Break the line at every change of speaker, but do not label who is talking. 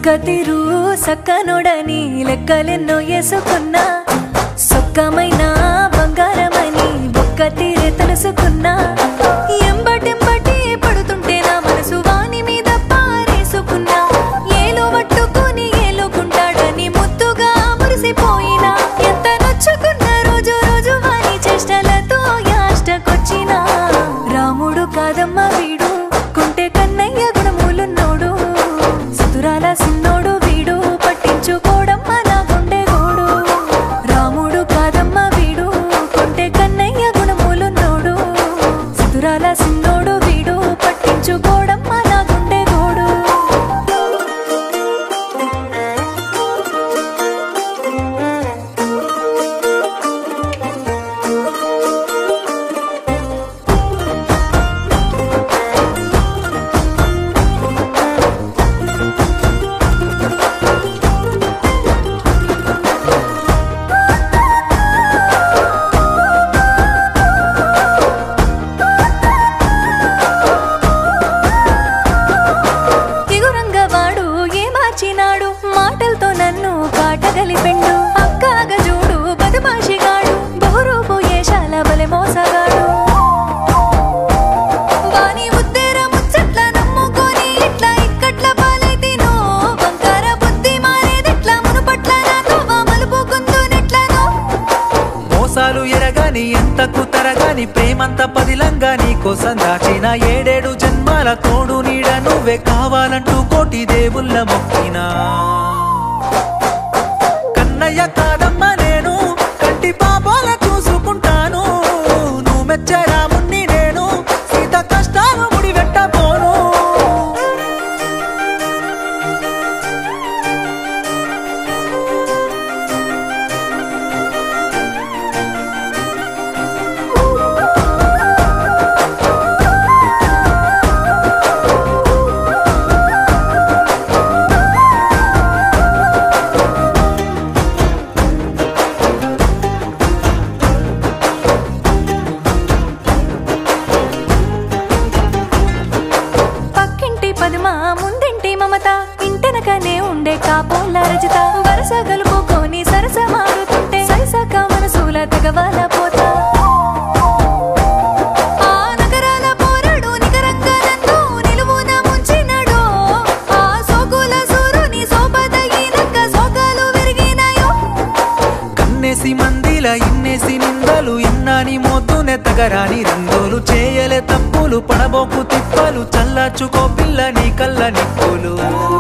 చుక్క తిరు సక్కనోడని లెక్కలెన్నో వేసుకున్నా సొక్కమైన బంగారమని బుక్క తీరే తెలుసుకున్నా ఎంబటెంబటి పడుతుంటే నా మనసు వాని మీద పారేసుకున్నా ఏలో పట్టుకుని ఏలుకుంటాడని ముద్దుగా మురిసిపోయినా ఎంత నొచ్చుకున్న రోజు రోజు వాని చేష్టలతో యాష్టకొచ్చినా రాముడు కాదమ్మ వీడు కుంటే కన్నయ్య గుణములున్నోడు సుతురాల సిన్నోడు వీడు పట్టించుకోడమ్మ నా గుండె గోడు రాముడు కాదమ్మ వీడు కొంటే కన్నయ్య గుణములున్నోడు సుతురాల సిన్నోడు వీడు పట్టించుకోడమ్మ నా గుండె గోడు ఎగురంగ వాడు ఏ మార్చినాడు మాటలతో నన్ను కాటగలిపిండు అక్కాగ చూడు బదుమాషిగాడు బహురూపు ఏషాల బలె మోసగాడు వాని ఉద్దేర ముచ్చట్ల నమ్ముకొని ఇట్లా ఇక్కట్ల పాలైతినో వంకర బుద్ధి మారేదిట్లా మునుపట్ల నాతో మలుపు గుందునెట్లనో
మోసాలు ఎరగాని ఎంతకు తరగాని ప్రేమంత పదిలంగా నీ కోసం దాచిన ఏడేడు జన్మాల తోడు నీడ నువ్వే కావాలంటూ కోటి దేవుళ్ళ మొక్కినా కన్నయ్య కాదమ్మ నేను కంటి పాపాల చూసుకుంటాను నువ్వు మెచ్చే రాముణ్ణి నేను సీత కష్టాలు ముడి పెట్టబోను
పక్కింటి పద్మ ముందింటి మమత ఇంటెనకనే ఉండే కాపోల రజిత వరస గలుపుకొని సరస మారుతుంటే సరిసక మనసుల తెగవాల పోతా ఆ నగరాల పోరాడు నికరంగా నన్ను నిలువున ముంచినడో ఆ సోకుల సూరుని సోపదగినక్క సోకాలు విరిగినాయో
కన్నేసి మందిల ఇన్నేసి నిందలు ఇన్నాని మోతునే తగరాని రంగులు చేయలే తప్పులు పడబోకు తిప్పలు చల్లార్చుకో పిల్ల నీ కళ్ళ నిప్పులు